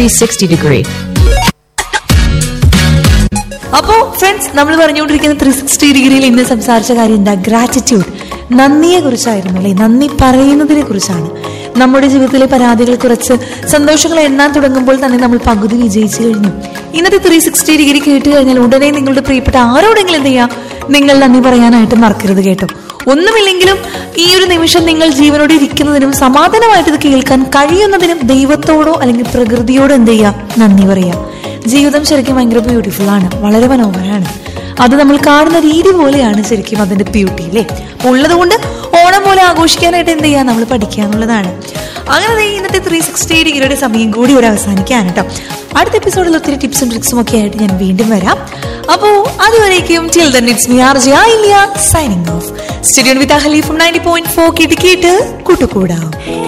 360 degree. അപ്പോ friends നമ്മൾ പറഞ്ഞുകൊണ്ടിരിക്കുന്ന ത്രീ സിക്സ്റ്റി ഡിഗ്രിയിൽ ഇന്ന് സംസാരിച്ച കാര്യം എന്താ ഗ്രാറ്റിറ്റ്യൂഡ് നന്ദിയെ കുറിച്ചായിരുന്നു അല്ലെ നന്ദി പറയുന്നതിനെ കുറിച്ചാണ് നമ്മുടെ ജീവിതത്തിലെ പരാതികൾ കുറച്ച് സന്തോഷങ്ങൾ എണ്ണാൻ തുടങ്ങുമ്പോൾ തന്നെ നമ്മൾ പകുതി വിജയിച്ചു കഴിഞ്ഞു ഇന്നത്തെ ത്രീ സിക്സ്റ്റി ഡിഗ്രി കേട്ട് കഴിഞ്ഞാൽ ഉടനെ നിങ്ങളുടെ പ്രിയപ്പെട്ട ആരോടെങ്കിലും എന്ത് ചെയ്യാം നിങ്ങൾ നന്ദി പറയാനായിട്ട് മറക്കരുത് കേട്ടോ ഒന്നുമില്ലെങ്കിലും ഈ ഒരു നിമിഷം നിങ്ങൾ ജീവനോടെ ഇരിക്കുന്നതിനും സമാധാനമായിട്ട് ഇത് കേൾക്കാൻ കഴിയുന്നതിനും ദൈവത്തോടോ അല്ലെങ്കിൽ പ്രകൃതിയോടോ എന്ത് ചെയ്യാം നന്ദി പറയാം ജീവിതം ശരിക്കും ഭയങ്കര ബ്യൂട്ടിഫുൾ ആണ് വളരെ മനോഹരമാണ് അത് നമ്മൾ കാണുന്ന രീതി പോലെയാണ് ശരിക്കും അതിന്റെ ബ്യൂട്ടി അല്ലേ അപ്പൊ ഉള്ളത് കൊണ്ട് ഓണം പോലെ ആഘോഷിക്കാനായിട്ട് എന്ത് ചെയ്യാം നമ്മൾ പഠിക്കുക എന്നുള്ളതാണ് അങ്ങനെ ദേ ഇന്നത്തെ ത്രീ സിക്സ്റ്റി ഡിഗ്രിയുടെ സമയം കൂടി ഇവിടെ അവസാനിക്കാണ് കേട്ടോ അടുത്ത എപ്പിസോഡിൽ ഒത്തിരി ടിപ്സും ട്രിക്സും ഒക്കെ ആയിട്ട് ഞാൻ വീണ്ടും വരാം അപ്പോ അതുവരേക്കും till then it's me R J ഇല്ല സൈനിങ് ഓഫ് സ്റ്റുഡിയോ വിത്ത് അഹലി ഫ്രം നയൻറ്റി പോയിന്റ് ഫോർ കേട്ട് കേട്ട് കൂട്ടുകൂടാം